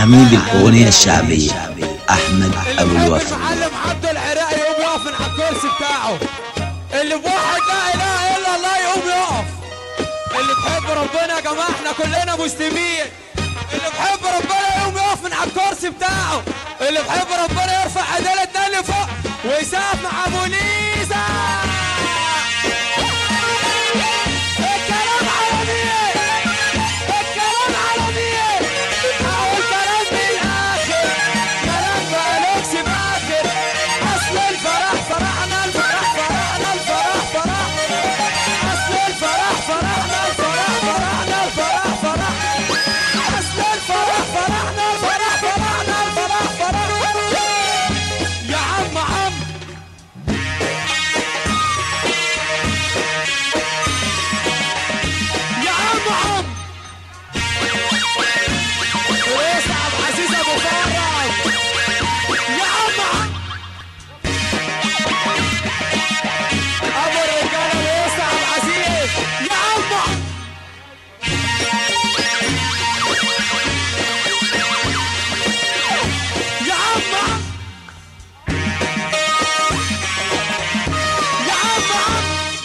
عميد الأغنية الشعبية أحمد أبو الوفا المعلم عبد العراقي يقوم واقف على الكرسي بتاعه اللي بواحد لا اله الا الله يقوم يقف اللي بحب ربنا يا جماعه احنا كلنا مسلمين اللي بحب ربنا يقوم يقف من على الكرسي بتاعه اللي بحب ربنا يرفع ايديه الاتنين لفوق ويسقف مع ابو ليزا الكلام على مين الكلام على مين اهو الكلام من الاخر كلام مالكش باكر اصل الفرح فرحنا الفرح فرحنا الفرح فرح اصل الفرح فرحنا الفرح فرحنا الفرح فرح اصل الفرح فرحنا الفرح فرحنا الفرح فرح يا عم عم يا عم عم رئيس عبد العزيز ابو فرج يا عم عم ابو الرجاله رئيس عبد العزيز يا عم عم يا عم عم يا عم عم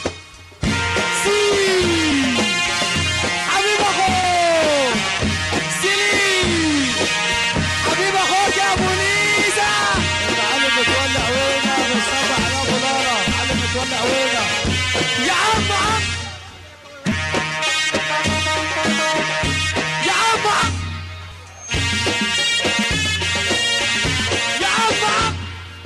سي حبيب اخوك سليم حبيب اخوك يا ابو ليزا المعلم متولع وينا بنصبح على ابو لارا المعلم متولع وينا يا عم عم يا عم عم يا عم عم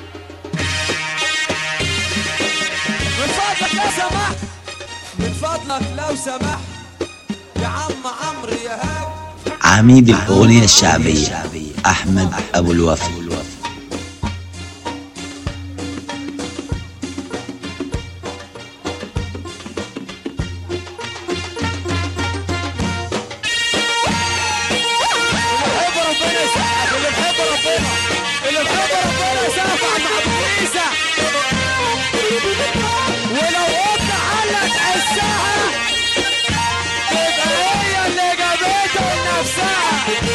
من فضلك لو سمحت من فضلك لو سمحت يا عم عمرو يا هاب عميد الأغنية الشعبية أحمد أبو الوفا اللي بحب ربنا يسقف اللي بحب ربنا اللي بحب ربنا يسقف مع ابو عيسى ولو قلت حلت حسها تبقى هي اللي جابته لنفسها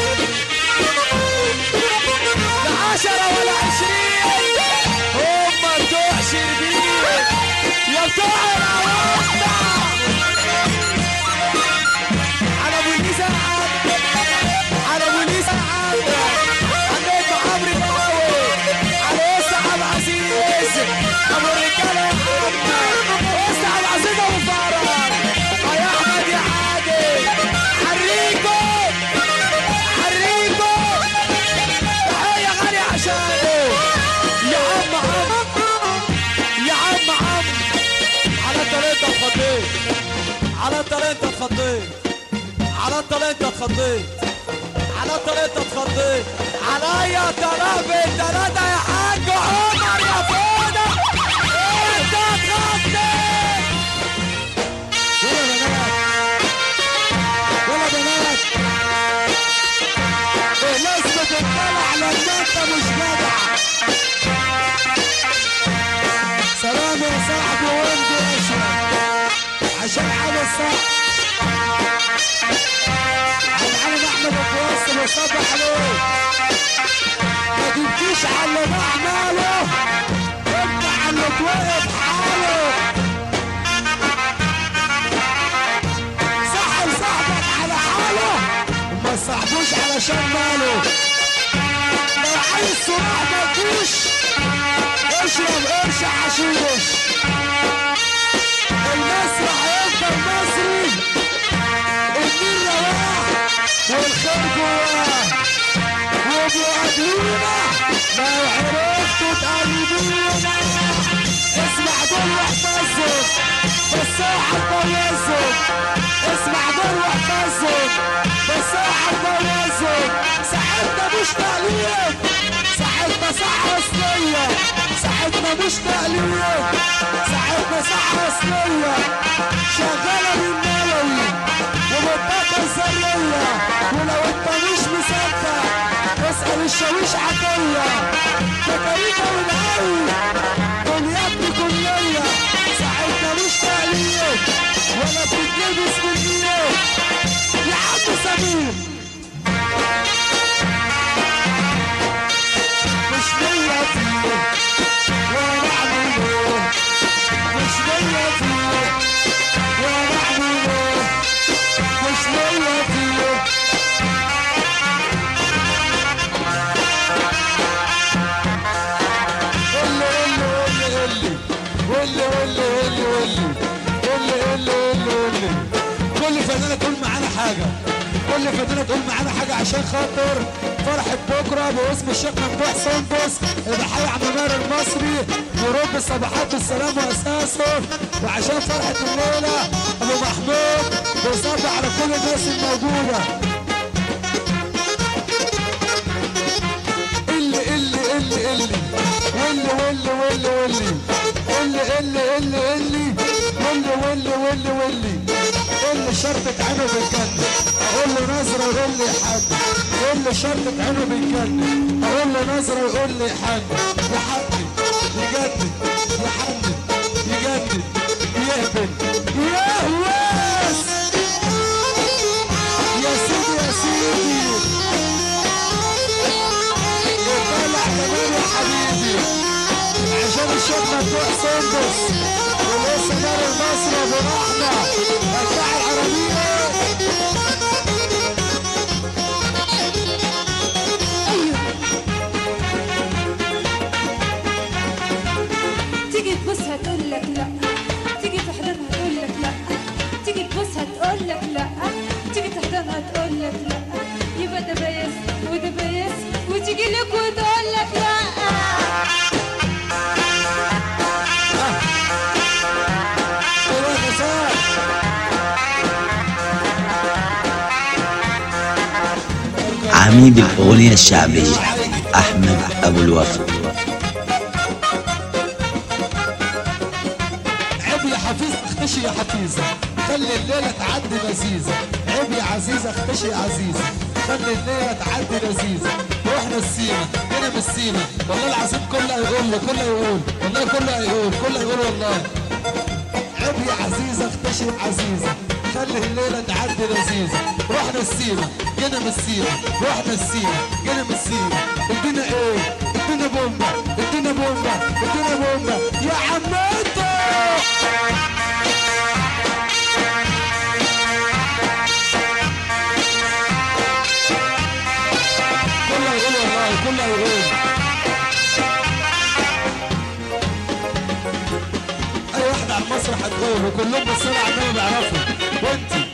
لا عشرة ولا عشرين هم بتوع شربين يا بتوع العواطف على ابو ليزا على ابو ليزا عندك عمرو بلاوي على وسع عبد العزيز ابو الرجاله يا عم وسع عبد العزيز ابو فرج يا احمد يا عادل حريكو حريكو تحيه غاليه عشانه يا عم عم يا عم عم على الطريق انت اتخضيت على الطريق انت اتخضيت على الطريق انت اتخضيت على الطريق انت اتخضيت عليا طلب التلاتة يا حاج عمر يا فوده انت اتخضيت يلا بنات يلا بنات لازم تطلع لما انت مش جدع سلام يا صاحبي وانت اشرف عشان حاجه صح العالم احمد الكويس بيصبح عليه ما تبكيش على اللي بعمله انت على اللي توقف حاله صاحب صاحبك على حاله وما تصاحبوش علشان ماله لو عايز صراع مفيش اشرب قرش حشيش المسرح يفضل مصري النيل رواه والخير جواه وبيقابلونا لو عرفتوا تقلبونا اسمع دول واحفظهم بس اوعى تبوظهم اسمع دول واحفظهم بس اوعى تبوظهم ساعتنا مش تقليد ساعتنا صح اصليه ساعتنا مش تقليد ساعتنا صح اصليه شغاله بالملوي وبالطاقه الذريه ولو انت مش مصدق اسال الشاويش عطيه تكاليفه والقوي دنيا كليه ساعتنا مش تقليد ولا بتتلبس بالنية يا عم سمير فدينا تقول معانا حاجة عشان خاطر فرحة بكرة باسم الشيخ ممدوح سندس الضحية عمامير المصري يرد الصباحات بالسلام وأساسه وعشان فرحة الليلة أبو محمود بيصب على كل الناس الموجودة اللي اللي اللي اللي واللي واللي واللي واللي اللي اللي اللي اللي واللي واللي واللي واللي اللي شرطة عينه بالجنة اقول له نظرة يقول لي حد اللي شرطة عينه بالجنة اقول له نظرة يقول لي حد يحدد يجدد يحدد يجدد يهبل يهوس يا سيدي يا سيدي طلع كمان يا حبيبي عشان الشيخ مفتوح سندس ولسه دار المصري ابو رحمه مفتاح العربيه تيجي تبوسها تقول لك لا تيجي تحضنها تقول لك لا تيجي تبوسها تقول لك لا تيجي تحضنها تقول لك لا يبقى ده بياس وده بياس وتيجي لك وتقول لك لا ايوه غسان عميد الأغنية الشعبية أحمد أبو الوفا عيب يا حفيظ اختشي يا حفيظه خلي الليله تعدي لذيذه عيب يا عزيزه اختشي يا عزيزه خلي الليله تعدي لذيذه واحنا السيما هنا من السيما والله العظيم كله هيقول له كله هيقول والله كله هيقول كله هيقول والله عيب يا عزيزة اختشي يا عزيزة خلي الليلة تعدي لذيذة رحنا السيما جينا من السيما رحنا السيما جينا من السيما ادينا ايه ادينا بومبا ادينا بومبا ادينا بومبا يا عمتو كله يقول والله كله يقول اي واحد على المسرح هتقول وكلهم بالصلاة على النبي بيعرفوا وانتي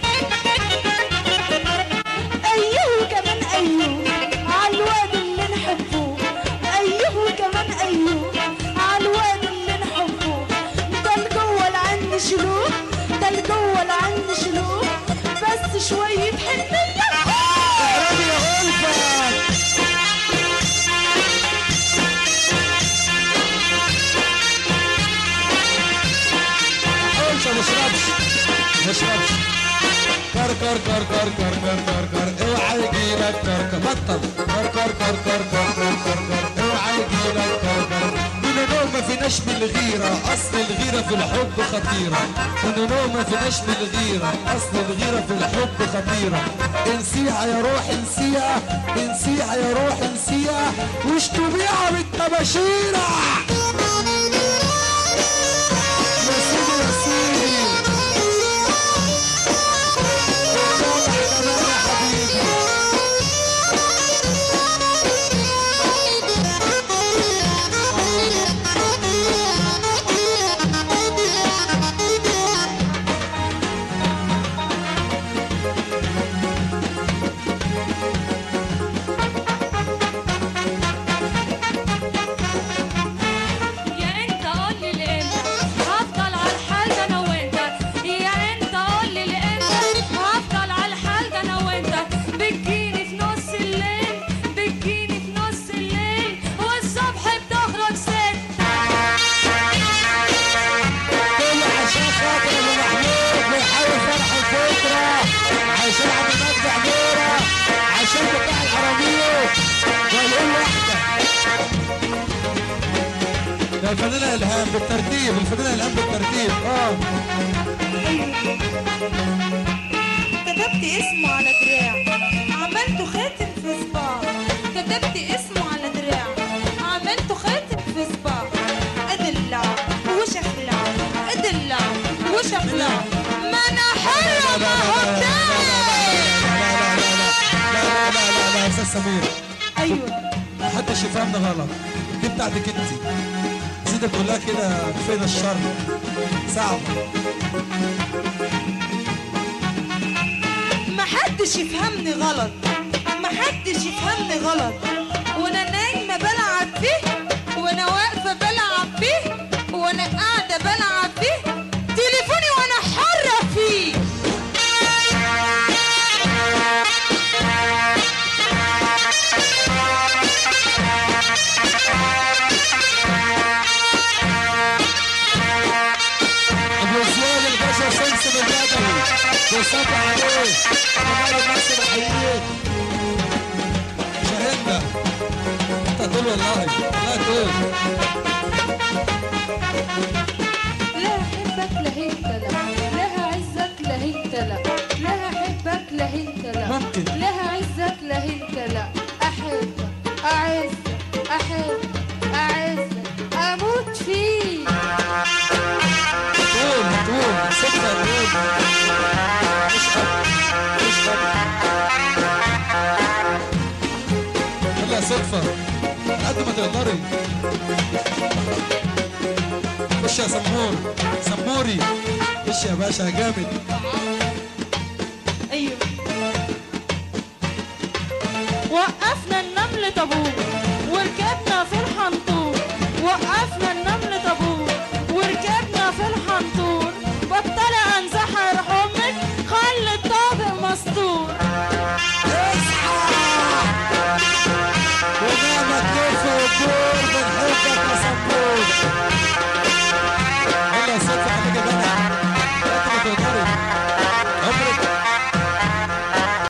ايوه كمان ايوه عالواد اللي نحبه ايوه كمان ايوه عالواد اللي نحبه ده الجوه عندي شلوك ده الجوه عندي شلوك بس شويه حنيه اعربي يا غلفة حاولش ما اشربش ما اشربش كر كر كر كر كر كر كر كر اوعى يجيلك كر كر بطل كر كر كر كر كر كر كر كر اوعى يجيلك كر كر من نوع ما فيناش من الغيرة اصل الغيرة في الحب خطيرة من نوع ما فيناش من الغيرة اصل الغيرة في الحب خطيرة انسيها يا روح انسيها انسيها يا روح انسيها واشتبيها بالطباشيرة يا سيدي يا سيدي اتفضل كمان يا حبيبي يا انت قول لي الامتى هفضل على الحال ده انا وانت يا انت قول لي الامتى هفضل على الحال ده انا وانت بتجيني في نص الليل بتجيني في نص الليل والصبح بتخرج ست كله عشان خاطر ابو محمود بيحاول فرح الفكرة عشان عبد المجد عميرة عشان بتاع العربية ويقول واحدة يا الفنانة إلهام بالترتيب الفنانة إلهام بالترتيب اه كتبت اسمه على دراع عملته خاتم في صباع كتبت اسمه على دراع عملته خاتم في صباع ادلع وشخلع ادلع وشخلع ما انا حلوه ما هو لا بتاعي لا لا لا لا يا استاذ سمير ايوه محدش يفهمنا غلط دي بتاعتك انت زيدة كلها كده فين الشر صعب ما محدش يفهمني غلط محدش يفهمني غلط وانا نايمه بلعب فيه وانا واقفه بلعب فيه وانا قاعده بلعب فيه تليفوني وانا حره فيه ابو زياد الباشا سمسم البدوي بيصب عليه كمال الناس بحييك شاهدنا انت تقول والله لا تقول لا احبك لا انت لا لا هعزك لا انت لا لا هحبك لا انت لا ممكن. لا هعزك لا انت لا احبك اعزك احبك اعزك اموت فيك تقول تقول صدقة تقول مش حب مش حب يلا صدفة قد ما تقدري خش يا سمور سموري خش يا باشا جامد ايوه وقفنا النمل طابور